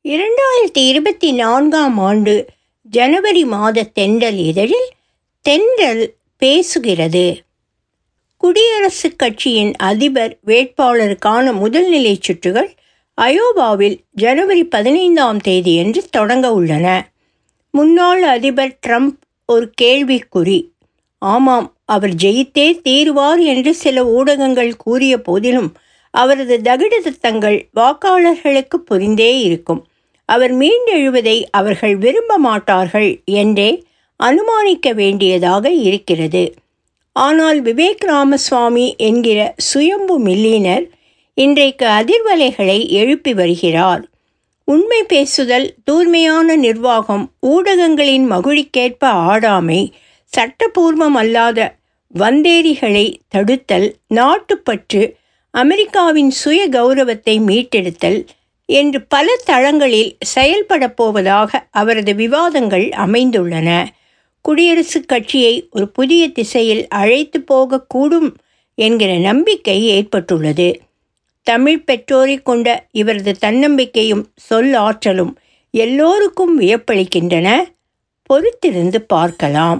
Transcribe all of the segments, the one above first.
இரண்டாயிரத்தி இருபத்தி நான்காம் ஆண்டு ஜனவரி மாத தென்றல் இதழில் தென்றல் பேசுகிறது குடியரசுக் கட்சியின் அதிபர் வேட்பாளருக்கான முதல்நிலை சுற்றுகள் அயோவாவில் ஜனவரி பதினைந்தாம் தேதியன்று தொடங்க உள்ளன முன்னாள் அதிபர் ட்ரம்ப் ஒரு கேள்விக்குறி ஆமாம் அவர் ஜெயித்தே தீருவார் என்று சில ஊடகங்கள் கூறிய போதிலும் அவரது தகிடத்தங்கள் வாக்காளர்களுக்கு புரிந்தே இருக்கும் அவர் மீண்டெழுவதை அவர்கள் விரும்ப மாட்டார்கள் என்றே அனுமானிக்க வேண்டியதாக இருக்கிறது ஆனால் விவேக் ராமசுவாமி என்கிற சுயம்பு மில்லியனர் இன்றைக்கு அதிர்வலைகளை எழுப்பி வருகிறார் உண்மை பேசுதல் தூய்மையான நிர்வாகம் ஊடகங்களின் மகிழ்ச்சிக்கேற்ப ஆடாமை சட்டபூர்வம் அல்லாத வந்தேரிகளை தடுத்தல் நாட்டுப்பற்று அமெரிக்காவின் சுய கௌரவத்தை மீட்டெடுத்தல் என்று பல தளங்களில் செயல்பட போவதாக அவரது விவாதங்கள் அமைந்துள்ளன குடியரசுக் கட்சியை ஒரு புதிய திசையில் அழைத்து போகக்கூடும் என்கிற நம்பிக்கை ஏற்பட்டுள்ளது தமிழ் பெற்றோரை கொண்ட இவரது தன்னம்பிக்கையும் சொல் ஆற்றலும் எல்லோருக்கும் வியப்பளிக்கின்றன பொறுத்திருந்து பார்க்கலாம்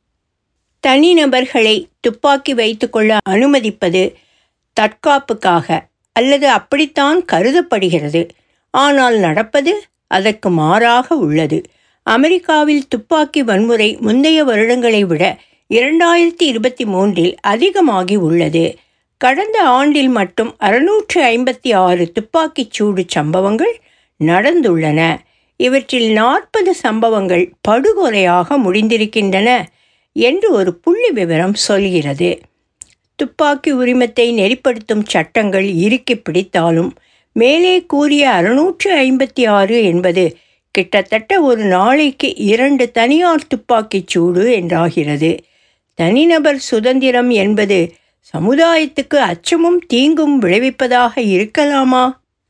தனிநபர்களை துப்பாக்கி வைத்துக்கொள்ள அனுமதிப்பது தற்காப்புக்காக அல்லது அப்படித்தான் கருதப்படுகிறது ஆனால் நடப்பது அதற்கு மாறாக உள்ளது அமெரிக்காவில் துப்பாக்கி வன்முறை முந்தைய வருடங்களை விட இரண்டாயிரத்தி இருபத்தி மூன்றில் அதிகமாகி உள்ளது கடந்த ஆண்டில் மட்டும் அறுநூற்று ஐம்பத்தி ஆறு துப்பாக்கிச் சூடு சம்பவங்கள் நடந்துள்ளன இவற்றில் நாற்பது சம்பவங்கள் படுகொலையாக முடிந்திருக்கின்றன என்று ஒரு புள்ளி விவரம் சொல்கிறது துப்பாக்கி உரிமத்தை நெறிப்படுத்தும் சட்டங்கள் இறுக்கி பிடித்தாலும் மேலே கூறிய அறுநூற்று ஐம்பத்தி ஆறு என்பது கிட்டத்தட்ட ஒரு நாளைக்கு இரண்டு தனியார் துப்பாக்கிச் சூடு என்றாகிறது தனிநபர் சுதந்திரம் என்பது சமுதாயத்துக்கு அச்சமும் தீங்கும் விளைவிப்பதாக இருக்கலாமா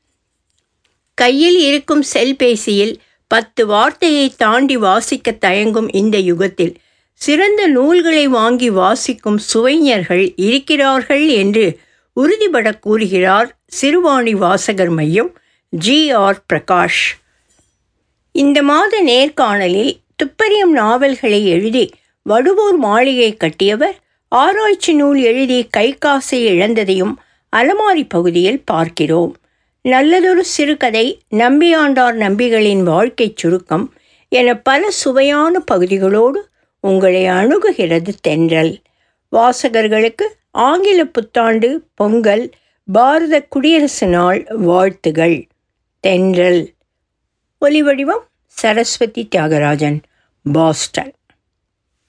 கையில் இருக்கும் செல்பேசியில் பத்து வார்த்தையை தாண்டி வாசிக்க தயங்கும் இந்த யுகத்தில் சிறந்த நூல்களை வாங்கி வாசிக்கும் சுவைஞர்கள் இருக்கிறார்கள் என்று உறுதிபட கூறுகிறார் சிறுவாணி வாசகர் மையம் ஜி ஆர் பிரகாஷ் இந்த மாத நேர்காணலில் துப்பறியும் நாவல்களை எழுதி வடுவூர் மாளிகை கட்டியவர் ஆராய்ச்சி நூல் எழுதி கை காசை இழந்ததையும் அலமாரி பகுதியில் பார்க்கிறோம் நல்லதொரு சிறுகதை நம்பியாண்டார் நம்பிகளின் வாழ்க்கைச் சுருக்கம் என பல சுவையான பகுதிகளோடு உங்களை அணுகுகிறது தென்றல் வாசகர்களுக்கு ஆங்கில புத்தாண்டு பொங்கல் பாரத குடியரசு நாள் வாழ்த்துகள் தென்றல் ஒலிவடிவம் சரஸ்வதி தியாகராஜன் பாஸ்டன்